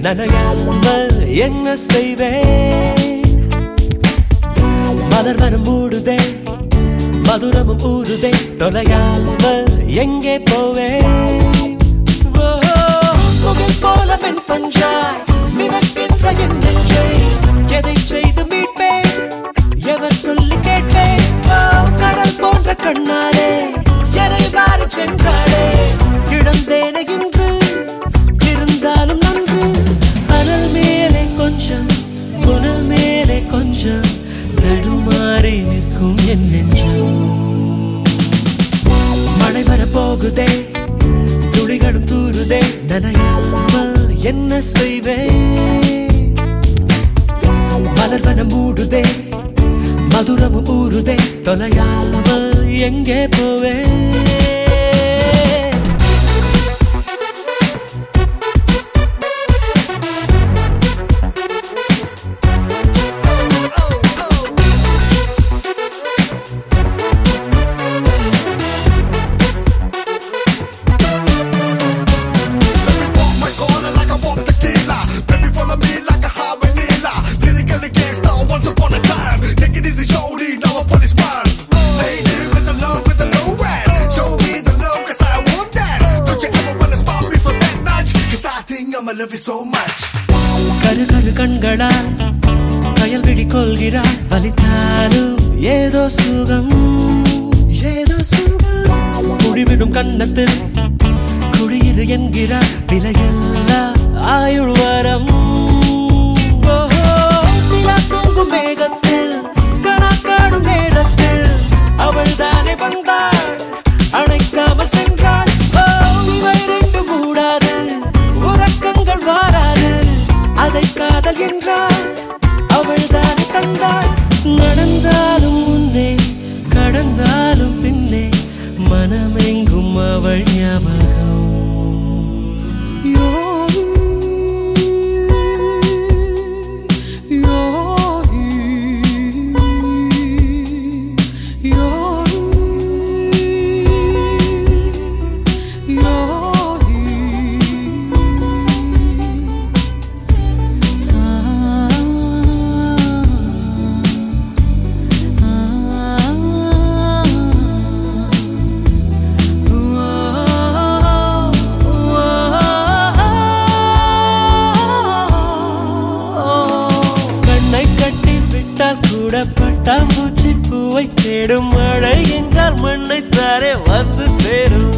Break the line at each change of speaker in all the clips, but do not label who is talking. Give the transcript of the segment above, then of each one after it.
நனையாமல் என்ன செய்வேன் மலர் வனம் மூடுதே மதுரமும் ஊறுதே தொலையாமல் எங்கே போவேன் ஓஹோ, முகில் போல பெண் பஞ்சாய் மிதக்கின்ற என் நெஞ்சை எதை செய்து மீட்பேன் எவர் சொல்லி கேட்பேன் ஓ, கடல் போன்ற கண்ணாலே எதை வாரி சென்றாளே இழந்தேனே இன்று இருந்தாலும் நன்று அனல் மேலே கொஞ்சம் புனல் மேலே கொஞ்சம் தடுமாறி நிற்கும் என் நெஞ்சம் மழை வர போகுதே துளிகளும் தூருதே நனையாமல் என்ன செய்வேன் மலர் வனம் மூடுதே மதுரமும் ஊறுதே தொலையாமல் எங்கே போவேன்
Walk my corner like I want tequila. Baby, follow me like a high vanilla. Lyrically gangsta once upon a time. Take it easy, shorty, now a policeman. Lady with the love, with the low rent. Show me the love, cause I want that. Don't you ever wanna stop me for that much? Cause I think I'ma love you so much.
கரு கரு கண்களால் கயல் விழி கொள்கிறாள் வலித்தாலும் ஏதோ சுகம் ஏதோ சுகம் குடிவிடும் கன்னத்தில் குடியிரு என்கிறார் விலையில்லா ஆயுள் வரம் ஓஹோ, நிலா தூங்கும் மேகத்தில் கனா காணும் நேரத்தில் அவள் தானே வந்தாள் அணைக்காமல் சென்றாள் ஓ, இவை ரெண்டு மூடாது உறக்கங்கள் வாராது அதை காதல் என்றாள் அவள் தானே தந்தாள் நடந்தாலும் முன்னே கடந்தாலும் பின்னே மனமெங்கும் அவள் ஞாபகம் கண்ணை கட்டி விட்டால் கூட பட்டாம்பூச்சி பூவை தேடும் மழை என்றால் மண்ணை தாரே வந்து சேரும்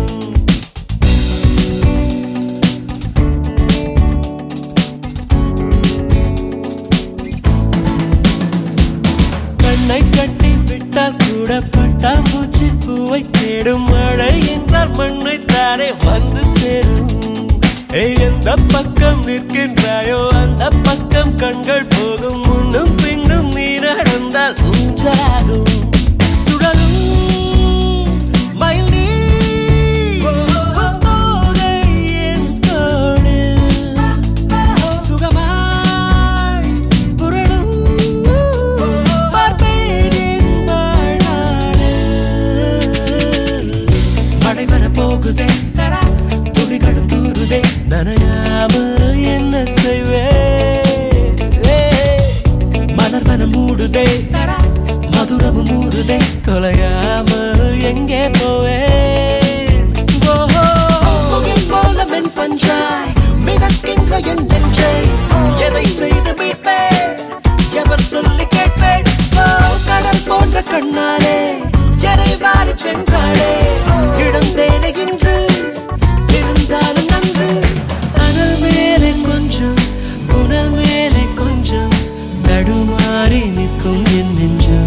கண்ணை கட்டி விட்டால் கூட பட்டாம்பூச்சி பூவை தேடும் மழை என்றால் மண்ணை தாரே வந்து சேரும் ஏய், எந்த பக்கம் நிற்கின்றாயோ அந்த பக்கம் கண்கள் போகும் முன்னும் பின்னும் நீ நடந்தால் உஞ்சாகும் சுடலும் மயில் நீ தோகை என் தோளில் சுகமாய் புரளும் பார்ப்பேன் என் வாழ்நாளில். மழை வர போகுதே துளிகளும் தூருதே நனையாமல் என்ன செய்வே மலர் வனம் மூடுதே மதுரமும் மூடுதே தொலையாமல் எங்கே போவேன் ஓஹோ, முகில் போல மென் பஞ்சாய் மிதக்கின்ற என் நெஞ்சை எதை செய்து மீட்பேன் எவர் சொல்லி கேட்பேன் ஓ, கடல் போன்ற கண்ணாலே எதை வாரி சென்றாளே இழந்தேனே இன்று இருந்தாலும் நன்று அனல் மேலே கொஞ்சம் புனல் மேலே கொஞ்சம் தடுமாறி நிற்கும் என் நெஞ்சம்